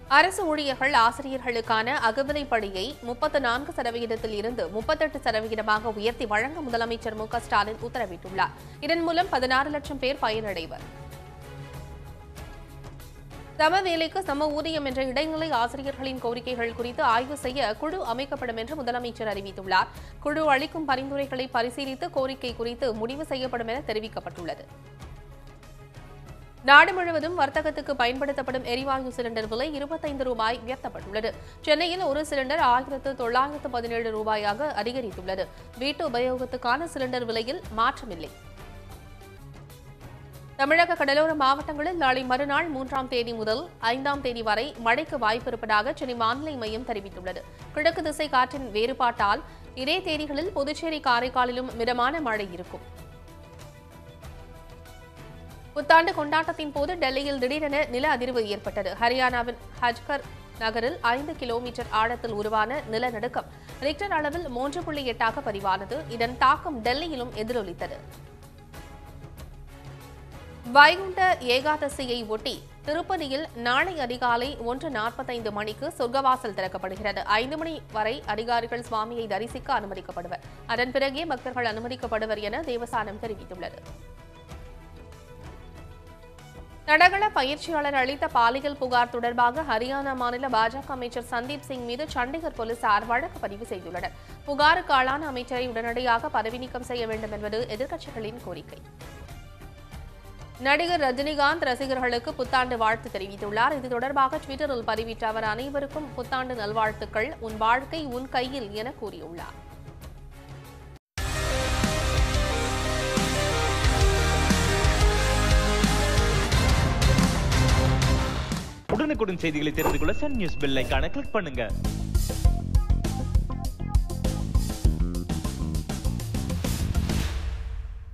அரசு ஊழியர்கள் ஆசிரியர்களுக்கான அகவிலைப்படியை முப்பத்து நான்கு சதவிகிதத்தில் இருந்து முப்பத்தெட்டு சதவிகிதமாக உயர்த்தி வழங்க முதலமைச்சர் மு க ஸ்டாலின் உத்தரவிட்டுள்ளார் இதன் மூலம் பதினாறு லட்சம் பேர் பயனடைவர் சம வேலைக்கு சம ஊதியம் என்ற இடைநிலை ஆசிரியர்களின் கோரிக்கைகள் குறித்து ஆய்வு செய்ய குழு அமைக்கப்படும் என்று முதலமைச்சர் அறிவித்துள்ளார் குழு அளிக்கும் பரிந்துரைகளை பரிசீலித்து கோரிக்கை குறித்து முடிவு செய்யப்படும் என தெரிவிக்கப்பட்டுள்ளது நாடு முழுவதும் வர்த்தகத்துக்கு பயன்படுத்தப்படும் எரிவாயு சிலிண்டர் விலை இருபத்தைந்து ரூபாய் உயர்த்தப்பட்டுள்ளது சென்னையில் ஒரு சிலிண்டர் ஆயிரத்து தொள்ளாயிரத்து பதினேழு ரூபாயாக அதிகரித்துள்ளது வீட்டு உபயோகத்துக்கான சிலிண்டர் விலையில் மாற்றமில்லை தமிழக கடலோர மாவட்டங்களில் நாளை மறுநாள் மூன்றாம் தேதி முதல் ஐந்தாம் தேதி வரை மழைக்கு வாய்ப்பு இருப்பதாக சென்னை வானிலை மையம் தெரிவித்துள்ளது கிழக்கு திசை காற்றின் வேறுபாட்டால் இதே தேதிகளில் புதுச்சேரி காரைக்காலிலும் மிதமான மழை இருக்கும் புத்தாண்டு கொண்டாட்டத்தின் போது டெல்லியில் திடீரென நில அதிர்வு ஏற்பட்டது ஹரியானாவின் ஹஜ்கர் நகரில் ஐந்து கிலோமீட்டர் ஆழத்தில் உருவான நிலநடுக்கம் ரிக்டர் அளவில் மூன்று புள்ளி எட்டாக பதிவானது இதன் தாக்கம் டெல்லியிலும் எதிரொலித்தது வைகுண்ட ஏகாதசியை ஒட்டி திருப்பதியில் நாளை அதிகாலை ஒன்று நாற்பத்தைந்து மணிக்கு சொர்க்கவாசல் திறக்கப்படுகிறது ஐந்து மணி வரை அதிகாரிகள் சுவாமியை தரிசிக்க அனுமதிக்கப்படுவர் அதன் பிறகே பக்தர்கள் அனுமதிக்கப்படுவர் என தேவஸ்தானம் தெரிவித்துள்ளது தடகள பயிற்சியாளர் அளித்த பாலியல் புகார் தொடர்பாக ஹரியானா மாநில பாஜக அமைச்சர் சந்தீப் சிங் மீது சண்டிகர் போலீசார் வழக்கு பதிவு செய்துள்ளனர் புகாருக்கு ஆளான அமைச்சரை உடனடியாக பதவி நீக்கம் செய்ய வேண்டும் என்பது எதிர்க்கட்சிகளின் கோரிக்கை நடிகர் ரஜினிகாந்த் ரசிகர்களுக்கு புத்தாண்டு வாழ்த்து தெரிவித்துள்ளார் இது தொடர்பாக ட்விட்டரில் பதிவிட்ட அவர் அனைவருக்கும் புத்தாண்டு நல்வாழ்த்துக்கள் உன் வாழ்க்கை உன் கையில் என கூறியுள்ளார் உடனுக்குடன் செய்திகளை தெரிந்து கொள்ள சன் நியூஸ் பெல் ஐகானை கிளிக் பண்ணுங்க